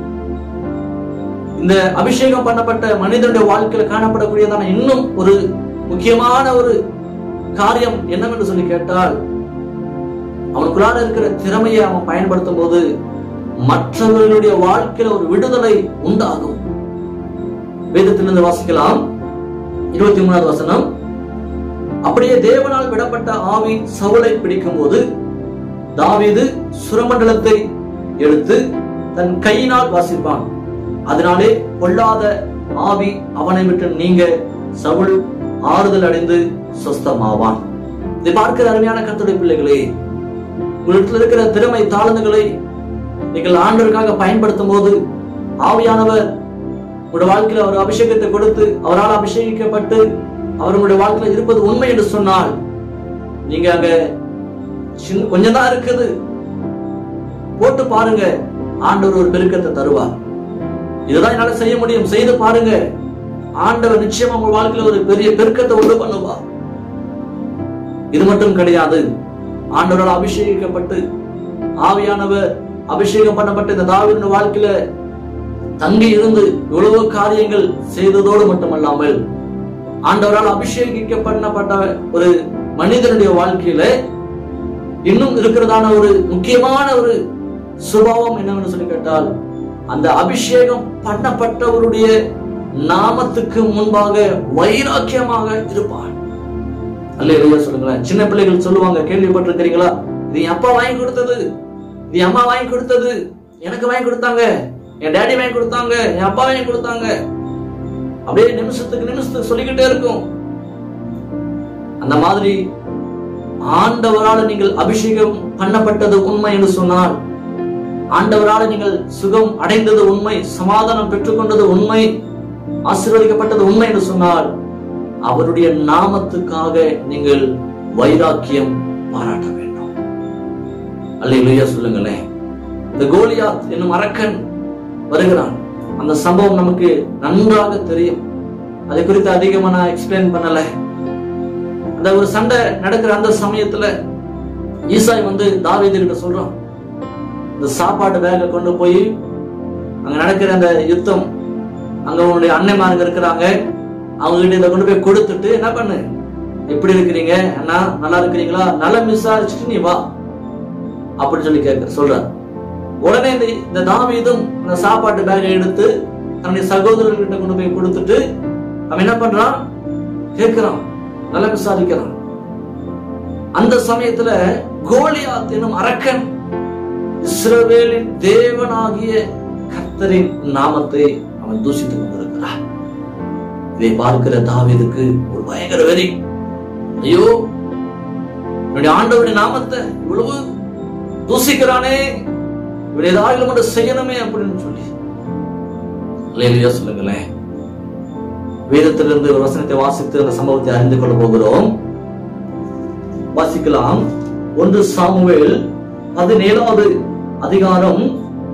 இந்த அபிஷேகம் பண்ணப்பட்ட மனிதனுடைய வாழ்க்கையில காணப்படக்கூடியதான இன்னும் ஒரு முக்கியமான ஒரு காரியம் என்னவென்று சொல்லி கேட்டால் அவனுக்குள்ளார இருக்கிற திறமையை அவன் பயன்படுத்தும் போது மற்றவர்களுடைய வாழ்க்கையில ஒரு விடுதலை உண்டாகும் வேதத்திலிருந்து வாசிக்கலாம் இருபத்தி மூணாவது வசனம் அப்படியே தேவனால் விடப்பட்ட ஆவி சவுளை பிடிக்கும் போது தாவீது சுரமண்டலத்தை எடுத்து தன் கையினால் வாசிப்பான் அதனாலே பொல்லாத ஆவி அவனை விட்டு நீங்க சவுள் ஆறுதல் அடைந்து சொஸ்தமாவான் இதை பார்க்கிற அருமையான கத்துடைய பிள்ளைகளே உங்களிடத்தில் இருக்கிற திறமை தாளந்துகளை நீங்கள் ஆண்டவருக்காக பயன்படுத்தும் போது ஆவியானவர் உங்களுடைய வாழ்க்கையில ஒரு அபிஷேகத்தை கொடுத்து அவரால் அபிஷேகிக்கப்பட்டு அவர் உங்களுடைய வாழ்க்கையில இருப்பது உண்மை என்று சொன்னால் நீங்க அங்க சின்ன கொஞ்சம் தான் இருக்குது போட்டு பாருங்க ஆண்டவர் ஒரு பெருக்கத்தை தருவார் இதுதான் என்னால செய்ய முடியும் செய்து பாருங்க ஆண்டவர் நிச்சயமா உங்க வாழ்க்கையில ஒரு பெரிய பெருக்கத்தை உண்டு பண்ணுவார் இது மட்டும் கிடையாது ஆண்டவரால் அபிஷேகிக்கப்பட்டு ஆவியானவர் அபிஷேகம் பண்ணப்பட்ட இந்த தாவீதின் வாழ்க்கையில தங்கி இருந்து இவ்வளவு காரியங்கள் செய்ததோடு மட்டுமல்லாமல் ஆண்டவரால் அபிஷேகிக்கப்படப்பட்ட ஒரு மனிதனுடைய வாழ்க்கையில இன்னும் இருக்கிறதான ஒரு முக்கியமான ஒரு சுபாவம் என்னவென்று சொல்லி கேட்டால் அந்த அபிஷேகம் பண்ணப்பட்டவருடைய நாமத்துக்கு முன்பாக வைராக்கியமாக இருப்பான் அல்ல சொல்லுங்களேன் சின்ன பிள்ளைகள் சொல்லுவாங்க கேள்விப்பட்டிருக்கிறீங்களா இது என் அப்பா வாங்கி கொடுத்தது இது என் அம்மா வாங்கி கொடுத்தது எனக்கு வாங்கி கொடுத்தாங்க என் டேடி வாங்கி கொடுத்தாங்க என் அப்பா வாங்கி கொடுத்தாங்க அப்படியே நிமிஷத்துக்கு நிமிஷத்துக்கு சொல்லிக்கிட்டே இருக்கும் அந்த மாதிரி ஆண்டவரால் நீங்கள் அபிஷேகம் பண்ணப்பட்டது உண்மை என்று சொன்னால் ஆண்டவரால் நீங்கள் சுகம் அடைந்தது உண்மை சமாதானம் பெற்றுக்கொண்டது உண்மை ஆசீர்வதிக்கப்பட்டது உண்மை என்று சொன்னால் அவருடைய நாமத்துக்காக நீங்கள் வைராக்கியம் பாராட்ட வேண்டும் அல்லையா சொல்லுங்களேன் இந்த கோலியாத் என்னும் அரக்கன் வருகிறான் அந்த சம்பவம் நமக்கு நன்றாக தெரியும் அதை குறித்து அதிகமா நான் எக்ஸ்பிளைன் பண்ணல அந்த ஒரு சண்டை நடக்கிற அந்த சமயத்துல ஈசாய் வந்து தாவீது கிட்ட சொல்றான் இந்த சாப்பாட்டு பேக கொண்டு போய் அங்க நடக்கிற அந்த யுத்தம் அங்க உன்னுடைய அன்னைமாருங்க இருக்கிறாங்க அவங்க கிட்ட இதை கொண்டு போய் கொடுத்துட்டு என்ன பண்ணு எப்படி இருக்கிறீங்க அண்ணா நல்லா இருக்கிறீங்களா நல்லா விசாரிச்சுட்டு நீ வா அப்படின்னு சொல்லி கேட்க சொல்ற உடனே இந்த இந்த தாவீதும் அந்த சாப்பாட்டு பேகை எடுத்து தன்னுடைய சகோதரர்கிட்ட கொண்டு போய் கொடுத்துட்டு அவன் என்ன பண்றான் கேட்கிறான் நல்லா விசாரிக்கிறான் அந்த சமயத்துல கோலியாத் எனும் அரக்கன் இஸ்ரவேலின் தேவனாகிய கர்த்தரின் நாமத்தை அவன் தூசித்துக் கொண்டிருக்கிறான் இதை பார்க்கிற தாவீதுக்கு ஒரு பயங்கர வெறி ஐயோ என்னுடைய ஆண்டவருடைய நாமத்தை இவ்வளவு தூசிக்கிறானே இவர் ஏதாவது மட்டும் செய்யணுமே அப்படின்னு சொல்லி இல்லையா சொல்லுங்களேன் வேதத்திலிருந்து ஒரு வசனத்தை வாசித்து அந்த சம்பவத்தை அறிந்து கொள்ள போகிறோம் வாசிக்கலாம் ஒன்று சாமுவேல் பதினேழாவது அதிகாரம்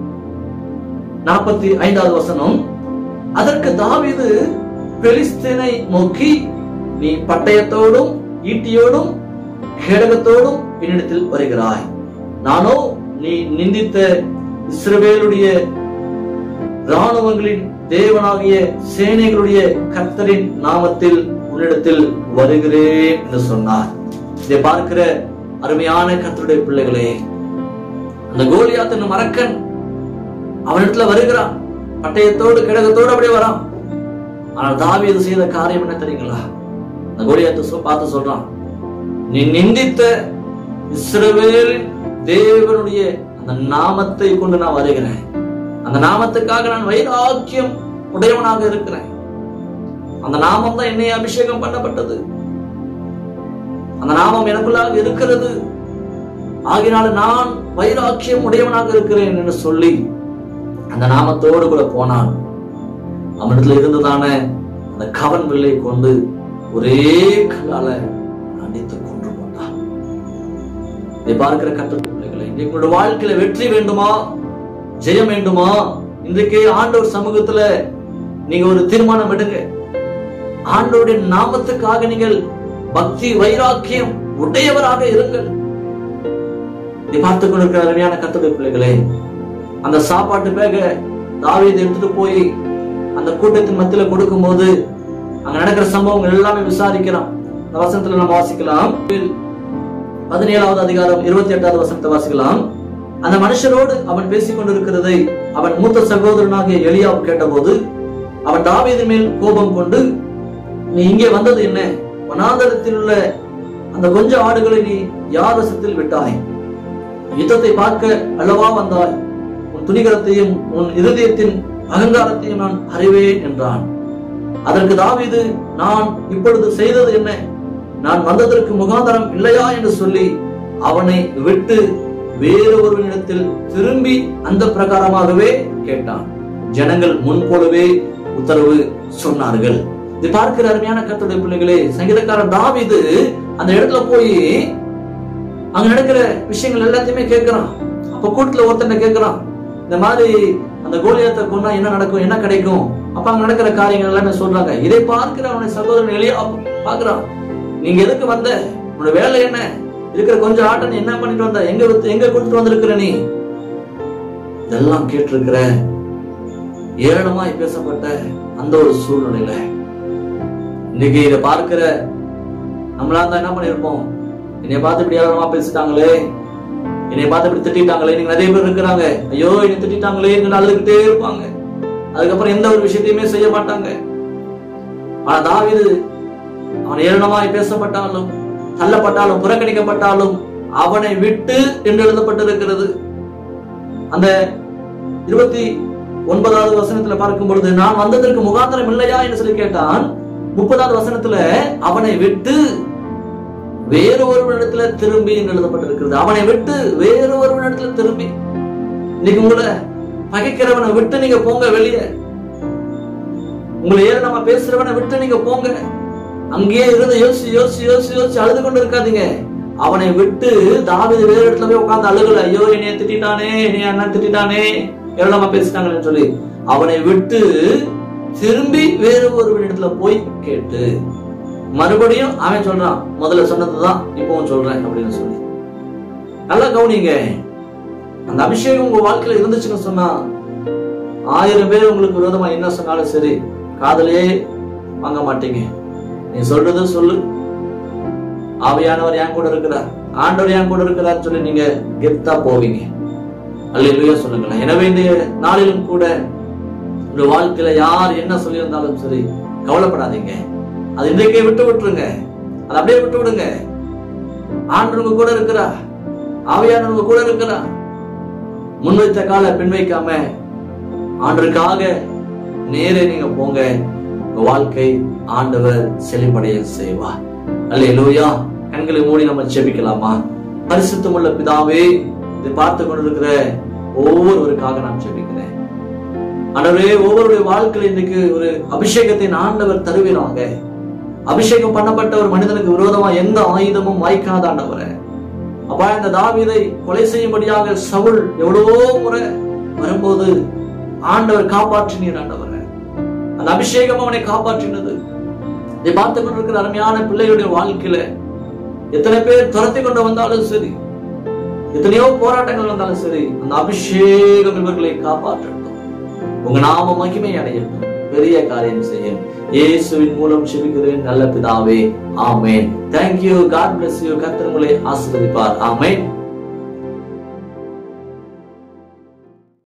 நாற்பத்தி ஐந்தாவது வசனம் அதற்கு தாவீது பெலிஸ்தீனை நோக்கி நீ பட்டயத்தோடும் ஈட்டியோடும் கேடகத்தோடும் என்னிடத்தில் வருகிறாய் நானோ நீ நிந்தித்த இஸ்ரவேலுடைய இராணுவங்களின் தேவனாகிய சேனைகளுடைய கர்த்தரின் நாமத்தில் உன்னிடத்தில் வருகிறேன் என்று சொன்னார் இதை பார்க்கிற அருமையான கர்த்தருடைய பிள்ளைகளே அந்த கோலியாத் என்னும் அரக்கன் அவனிடத்துல வருகிறான் பட்டயத்தோடு கிடகத்தோடு அப்படியே வரான் ஆனால் தாவீது செய்த காரியம் என்ன தெரியுங்களா அந்த கோலியாத்தை சொ- பார்த்து சொல்றான் நீ நிந்தித்த இஸ்ரவேலின் தேவனுடைய அந்த நாமத்தை கொண்டு நான் வருகிறேன் அந்த நாமத்துக்காக நான் வைராக்கியம் உடையவனாக இருக்கிறேன் அந்த நாமம் தான் என்னை அபிஷேகம் பண்ணப்பட்டது அந்த நாமம் எனக்குள்ளாக இருக்கிறது ஆகினால நான் வைராக்கியம் உடையவனாக இருக்கிறேன் என்று சொல்லி அந்த நாமத்தோடு கூட போனான் அவனிடத்துல இருந்ததான அந்த கவன் வில்லை கொண்டு ஒரே கல்லால அடித்து கொன்று போட்டான் இதை பார்க்கிற கற்று பிள்ளைகளை இன்றைக்கு உங்களுடைய வாழ்க்கையில வெற்றி வேண்டுமா ஜெயம் வேண்டுமா இன்றைக்கே ஆண்டவர் சமூகத்துல நீங்க ஒரு தீர்மானம் எடுங்க ஆண்டவருடைய நாமத்துக்காக நீங்கள் பக்தி வைராக்கியம் உடையவராக இருங்கள் இதை பார்த்துக் கொண்டிருக்கிற அருமையான கத்துடைய பிள்ளைகளே அந்த சாப்பாட்டு பேக தாவீது எடுத்துட்டு போய் அந்த கூட்டத்தின் மத்தியில கொடுக்கும்போது அங்க நடக்கிற சம்பவங்கள் எல்லாமே விசாரிக்கிறான் அந்த வசனத்துல நம்ம வாசிக்கலாம் பதினேழாவது அதிகாரம் இருபத்தி எட்டாவது வசனத்தை வாசிக்கலாம் அந்த மனுஷரோடு அவன் பேசிக் கொண்டிருக்கிறதை அவன் மூத்த சகோதரனாகிய எலியாவு கேட்டபோது அவன் தாவீதின் மேல் கோபம் கொண்டு நீ இங்கே வந்தது என்ன வனாந்தரத்தில் உள்ள அந்த கொஞ்ச ஆடுகளை நீ யார் வசத்தில் விட்டாய் யுத்தத்தை பார்க்க அல்லவா வந்தாய் உன் துணிகரத்தையும் உன் இருதயத்தின் அகங்காரத்தையும் நான் அறிவேன் என்றான் அதற்கு தாவீது நான் இப்பொழுது செய்தது என்ன நான் வந்ததற்கு முகாந்தரம் இல்லையா என்று சொல்லி அவனை விட்டு வேறு ஒருவனிடத்தில் திரும்பி அந்த பிரகாரமாகவே கேட்டான் ஜனங்கள் முன் போலவே உத்தரவு சொன்னார்கள் இது பார்க்கிற அருமையான கர்த்தருடைய பிள்ளைகளே சங்கீதக்காரன் தாவீது அந்த இடத்துல போய் அங்க நடக்கிற விஷயங்கள் எல்லாத்தையுமே கேட்கிறான் அப்ப கூட்டத்துல ஒருத்தன் கேட்கிறான் இந்த மாதிரி அந்த கோலியத்தை கொண்டா என்ன நடக்கும் என்ன கிடைக்கும் அப்ப அங்க நடக்கிற காரியங்கள் எல்லாமே சொல்றாங்க இதை பார்க்கிற அவனுடைய சகோதரன் எளியா பாக்குறான் நீங்க எதுக்கு வந்த உன்னோட வேலை என்ன இருக்கிற கொஞ்சம் ஆட்டை நீ என்ன பண்ணிட்டு வந்த எங்க வித்து எங்க கொடுத்துட்டு வந்திருக்கிற நீ இதெல்லாம் கேட்டிருக்கிற ஏளனமாய் பேசப்பட்ட அந்த ஒரு சூழ்நிலையில இன்னைக்கு இதை பார்க்கிற நம்மளா இருந்தா என்ன பண்ணிருப்போம் என்னை பார்த்து இப்படி ஏளனமா பேசிட்டாங்களே என்னை பார்த்து இப்படி திட்டிட்டாங்களே நீங்க நிறைய பேர் இருக்கிறாங்க ஐயோ என்னை திட்டிட்டாங்களே அழுதுகிட்டே இருப்பாங்க அதுக்கப்புறம் எந்த ஒரு விஷயத்தையுமே செய்ய மாட்டாங்க ஆனா தாவீது அவன் ஏளனமாய் பேசப்பட்டாலும் தள்ளப்பட்டாலும் புறக்கணிக்கப்பட்டாலும் அவனை விட்டு என்று எழுதப்பட்டிருக்கிறது அந்த இருபத்தி ஒன்பதாவது வசனத்துல பார்க்கும் பொழுது நான் வந்ததற்கு முகாந்திரம் இல்லையா என்று சொல்லி கேட்டான் முப்பதாவது வசனத்துல அவனை விட்டு வேறு ஒருவனிடத்துல திரும்பி என்று எழுதப்பட்டிருக்கிறது அவனை விட்டு வேறு ஒருவனிடத்துல திரும்பி இன்னைக்கு உங்களை பகைக்கிறவனை விட்டு நீங்க போங்க வெளியே உங்களை ஏற நம்ம பேசுறவனை விட்டு நீங்க போங்க அங்கேயே இருந்து யோசிச்சு யோசிச்சு யோசிச்சு யோசிச்சு அழுது கொண்டு இருக்காதீங்க அவனை விட்டு தாவித வேற இடத்துல போய் உட்கார்ந்து அழுகல ஐயோ என்னைய திட்டானே என்னைய அண்ணன் திட்டானே எவ்வளவு பேசிட்டாங்கன்னு சொல்லி அவனை விட்டு திரும்பி வேறு ஒரு இடத்துல போய் கேட்டு மறுபடியும் அவன் சொல்றான் முதல்ல சொன்னதுதான் இப்பவும் சொல்றேன் அப்படின்னு சொல்லி நல்லா கவனிங்க அந்த அபிஷேகம் உங்க வாழ்க்கையில இருந்துச்சுன்னு சொன்னா ஆயிரம் பேர் உங்களுக்கு விரோதமா என்ன சொன்னாலும் சரி காதலே வாங்க மாட்டீங்க நீ சொல்றது சொல்லு ஆவியானவர் என் கூட இருக்கிறார் ஆண்டவர் என் கூட இருக்கிறார் சொல்லி நீங்க கெத்தா போவீங்க அல்லையா சொல்லுங்களேன் எனவே இந்த நாளிலும் கூட உங்க வாழ்க்கையில யார் என்ன சொல்லியிருந்தாலும் சரி கவலைப்படாதீங்க அது இன்றைக்கே விட்டு விட்டுருங்க அதை அப்படியே விட்டு விடுங்க ஆண்டவங்க கூட இருக்கிறா ஆவியானவங்க கூட இருக்கிறா முன்வைத்த கால பின் வைக்காம ஆண்டருக்காக நேரே நீங்க போங்க உங்க வாழ்க்கை ஆண்டவர் செழிப்படைய செய்வார் அல்ல லூயா கண்களை மூடி நம்ம ஜெபிக்கலாமா பரிசுத்தமுள்ள பிதாவே இதை பார்த்து கொண்டிருக்கிற ஒவ்வொருவருக்காக நான் ஜெபிக்கிறேன் ஆண்டவரே ஒவ்வொருடைய வாழ்க்கையில இன்னைக்கு ஒரு அபிஷேகத்தை ஆண்டவர் தருவீராங்க அபிஷேகம் பண்ணப்பட்ட ஒரு மனிதனுக்கு விரோதமா எந்த ஆயுதமும் வாய்க்காத ஆண்டவரே அப்பா இந்த தாவீதை கொலை செய்யும்படியாக சவுல் எவ்வளவோ முறை வரும்போது ஆண்டவர் காப்பாற்றினீர் ஆண்டவரே அந்த அபிஷேகம் அவனை காப்பாற்றினது இதை பார்த்து கொண்டிருக்கிற அருமையான பிள்ளைகளுடைய வாழ்க்கையில எத்தனை பேர் துரத்தி கொண்டு வந்தாலும் சரி எத்தனையோ போராட்டங்கள் வந்தாலும் சரி அந்த அபிஷேகம் இவர்களை காப்பாற்றட்டும் உங்க நாம மகிமை அடையட்டும் பெரிய காரியம் செய்யும் இயேசுவின் மூலம் செபிக்கிறேன் நல்ல பிதாவே ஆமேன் தேங்க்யூ காட் பிளஸ் யூ கர்த்தர் உங்களை ஆசீர்வதிப்பார் ஆமேன்